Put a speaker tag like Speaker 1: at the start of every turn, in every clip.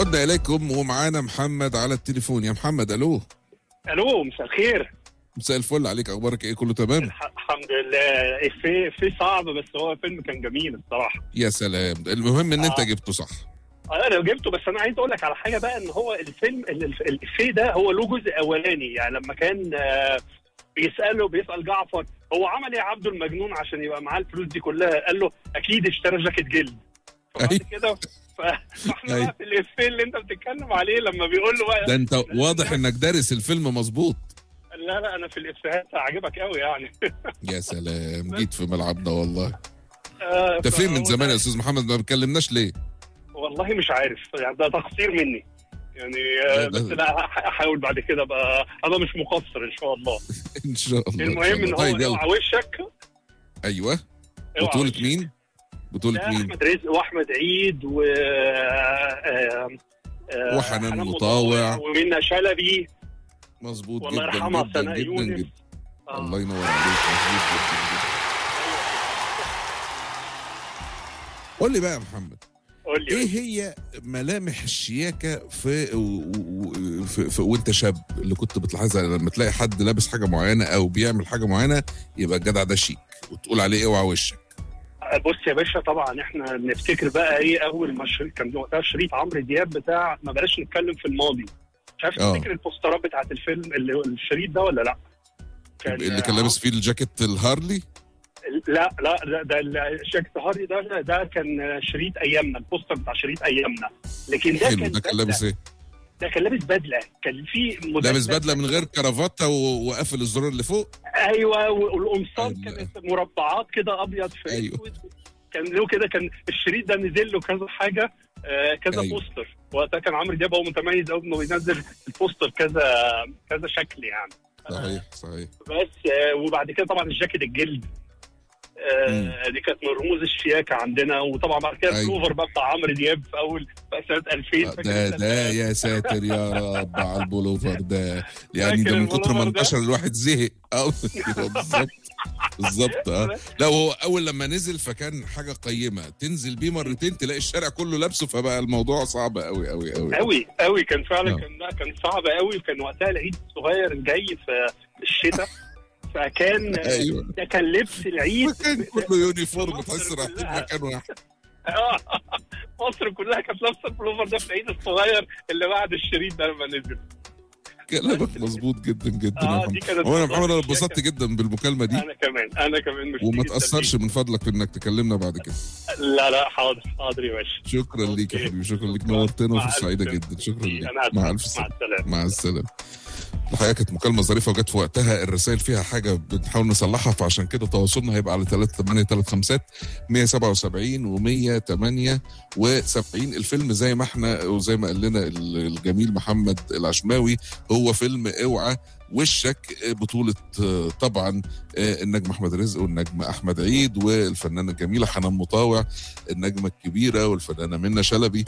Speaker 1: عدنا اليكم ومعانا محمد على التليفون يا محمد الو
Speaker 2: الو مساء الخير
Speaker 1: مساء الفل عليك اخبارك ايه كله تمام
Speaker 2: الح- الحمد لله افيه افيه صعب بس هو فيلم كان جميل الصراحه
Speaker 1: يا سلام المهم ان انت
Speaker 2: آه.
Speaker 1: جبته صح
Speaker 2: انا جبته بس انا عايز اقول لك على حاجه بقى ان هو الفيلم ال- ال- الافيه ده هو له جزء اولاني يعني لما كان آه، بيساله بيسال جعفر هو عمل ايه يا عبده المجنون عشان يبقى معاه الفلوس دي كلها قال له اكيد اشترى جاكيت جلد فبعد
Speaker 1: أيوة.
Speaker 2: كده ف- فاحنا
Speaker 1: أيوة.
Speaker 2: بقى في الافيه اللي انت بتتكلم عليه لما بيقول له بقى
Speaker 1: ده انت واضح انك دارس الفيلم مظبوط
Speaker 2: لا لا انا في الافيهات هعجبك قوي يعني
Speaker 1: يا سلام جيت في ملعبنا والله
Speaker 2: آه،
Speaker 1: انت فين من
Speaker 2: فهو
Speaker 1: زمان
Speaker 2: ده-
Speaker 1: يا استاذ محمد ما بتكلمناش ليه
Speaker 2: والله مش عارف يعني ده تقصير مني يعني آه،
Speaker 1: لا،
Speaker 2: بس
Speaker 1: لا.
Speaker 2: لا هح- هحاول بعد كده بقى انا مش مقصر ان شاء الله
Speaker 1: ان شاء الله إن شاء
Speaker 2: المهم ان
Speaker 1: الله.
Speaker 2: هو
Speaker 1: طيب يلا
Speaker 2: اوعى وشك
Speaker 1: ايوه
Speaker 2: اوعى
Speaker 1: بطولة
Speaker 2: وشك.
Speaker 1: مين بطولة
Speaker 2: ده
Speaker 1: مين
Speaker 2: احمد رزق واحمد عيد و آه، آه،
Speaker 1: وحنان مطاوع.
Speaker 2: ومنى شلبي
Speaker 1: مظبوط
Speaker 2: والله
Speaker 1: جدا
Speaker 2: يرحمها
Speaker 1: جدا
Speaker 2: سناء
Speaker 1: جدا
Speaker 2: يونس
Speaker 1: جدا
Speaker 2: آه.
Speaker 1: الله ينور عليك مظبوط جدا جدا قول لي بقى يا محمد
Speaker 2: قول لي
Speaker 1: ايه هي ملامح الشياكه في, و- و- في, في وانت شاب اللي كنت بتلاحظها لما تلاقي حد لابس حاجه معينه او بيعمل حاجه معينه يبقى الجدع ده شيك وتقول عليه اوعى وشك
Speaker 2: بص يا باشا طبعا احنا نفتكر بقى ايه اول ما شريط كان وقتها شريط عمرو دياب بتاع ما بلاش نتكلم في الماضي مش عارف
Speaker 1: آه.
Speaker 2: تفتكر البوسترات بتاعت الفيلم اللي الشريط ده ولا لا؟
Speaker 1: اللي كان لابس فيه الجاكيت الهارلي
Speaker 2: لا لا ده, ده الشاكيت هاري ده ده كان شريط ايامنا البوستر بتاع شريط ايامنا لكن ده
Speaker 1: حلو
Speaker 2: كان
Speaker 1: ده كان
Speaker 2: بدلة.
Speaker 1: لابس ايه
Speaker 2: ده كان لابس بدله كان في مدبب-
Speaker 1: لابس بدله من غير كرافته و- وقافل الزرار اللي فوق
Speaker 2: ايوه والقمصان
Speaker 1: أيوة.
Speaker 2: كانت مربعات كده ابيض في
Speaker 1: أيوة.
Speaker 2: أسود. كان له كده كان الشريط ده نزل له كذا حاجه آه كذا
Speaker 1: أيوة.
Speaker 2: بوستر وقتها كان عمرو دياب هو متميز قوي انه بينزل البوستر كذا كذا شكل يعني
Speaker 1: صحيح صحيح
Speaker 2: بس آه وبعد كده طبعا الجاكيت الجلد آه دي كانت من رموز الشياكه عندنا وطبعا بعد كده
Speaker 1: أيوة.
Speaker 2: البلوفر بقى بتاع عمرو دياب في اول بقى سنه 2000 فاكر
Speaker 1: ده
Speaker 2: أنت
Speaker 1: ده يا ساتر يا رب على البولوفر ده يعني
Speaker 2: فاكر
Speaker 1: ده من كتر ما
Speaker 2: البولوفر ده؟
Speaker 1: انتشر الواحد زهق اه بالظبط بالظبط اه لا هو اول لما نزل فكان حاجه قيمه تنزل بيه مرتين تلاقي الشارع كله لابسه فبقى الموضوع صعب قوي قوي قوي
Speaker 2: قوي قوي كان فعلا
Speaker 1: آه.
Speaker 2: كان لا كان صعب قوي كان وقتها العيد الصغير جاي في الشتاء فكان
Speaker 1: ايوه
Speaker 2: ده كان لبس العيد
Speaker 1: مكان كله يونيفورم
Speaker 2: مصر
Speaker 1: تحس رايحين
Speaker 2: كلها.
Speaker 1: مكان واحد
Speaker 2: آه، مصر كلها كانت لابسه البلوفر ده في العيد الصغير اللي بعد الشريط ده لما نزل
Speaker 1: كلامك مظبوط جدا جدا
Speaker 2: آه،
Speaker 1: يا
Speaker 2: دي
Speaker 1: محمد
Speaker 2: كانت
Speaker 1: هو انا
Speaker 2: بالظبط
Speaker 1: محمد انا
Speaker 2: الشياكة.
Speaker 1: اتبسطت جدا بالمكالمه دي
Speaker 2: انا كمان انا كمان مش
Speaker 1: وما
Speaker 2: تيجي
Speaker 1: تاثرش من فضلك في انك تكلمنا بعد كده
Speaker 2: التلميذ. لا لا حاضر حاضر يا باشا
Speaker 1: شكرا ليك يا
Speaker 2: أوكي.
Speaker 1: حبيبي شكرا ليك
Speaker 2: شكراً.
Speaker 1: نورتنا
Speaker 2: مع
Speaker 1: وفرصه سعيده
Speaker 2: ألف
Speaker 1: جدا شكرا ليك
Speaker 2: انا
Speaker 1: مع
Speaker 2: مع
Speaker 1: الف سلامه
Speaker 2: السلامه
Speaker 1: مع السلامه الحقيقه كانت مكالمه ظريفه وجت في وقتها الرسائل فيها حاجه بنحاول نصلحها فعشان كده تواصلنا هيبقى على 3 8 3 5 177 و 178 الفيلم زي ما احنا وزي ما قال لنا الجميل محمد العشماوي هو فيلم اوعى وشك بطولة آه، طبعا آه، النجم أحمد رزق والنجم أحمد عيد والفنانة الجميلة حنان مطاوع النجمة الكبيرة والفنانة منى شلبي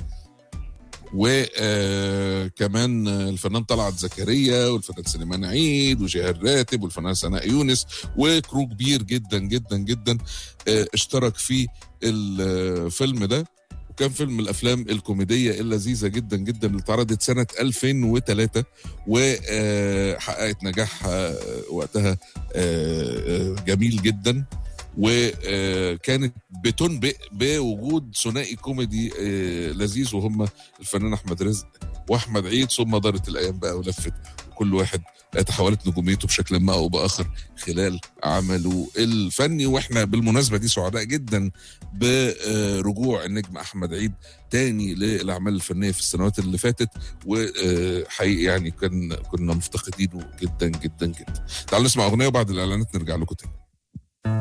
Speaker 1: وكمان الفنان طلعت زكريا والفنان سليمان عيد وجهاد راتب والفنان سناء يونس وكرو كبير جدا جدا جدا آه، اشترك في الفيلم ده وكان فيلم من الافلام الكوميديه اللذيذه جدا جدا اللي اتعرضت سنه 2003 وحققت نجاح آه، وقتها آه، آه، جميل جدا وكانت بتنبئ بوجود ثنائي كوميدي آه، لذيذ وهم الفنان احمد رزق واحمد عيد ثم دارت الايام بقى ولفت وكل واحد تحولت نجوميته بشكل ما او باخر خلال عمله الفني واحنا بالمناسبه دي سعداء جدا برجوع النجم احمد عيد تاني للاعمال الفنيه في السنوات اللي فاتت وحقيقي يعني كان كنا مفتقدينه جدا جدا جدا تعالوا نسمع اغنيه وبعد الاعلانات نرجع لكم تاني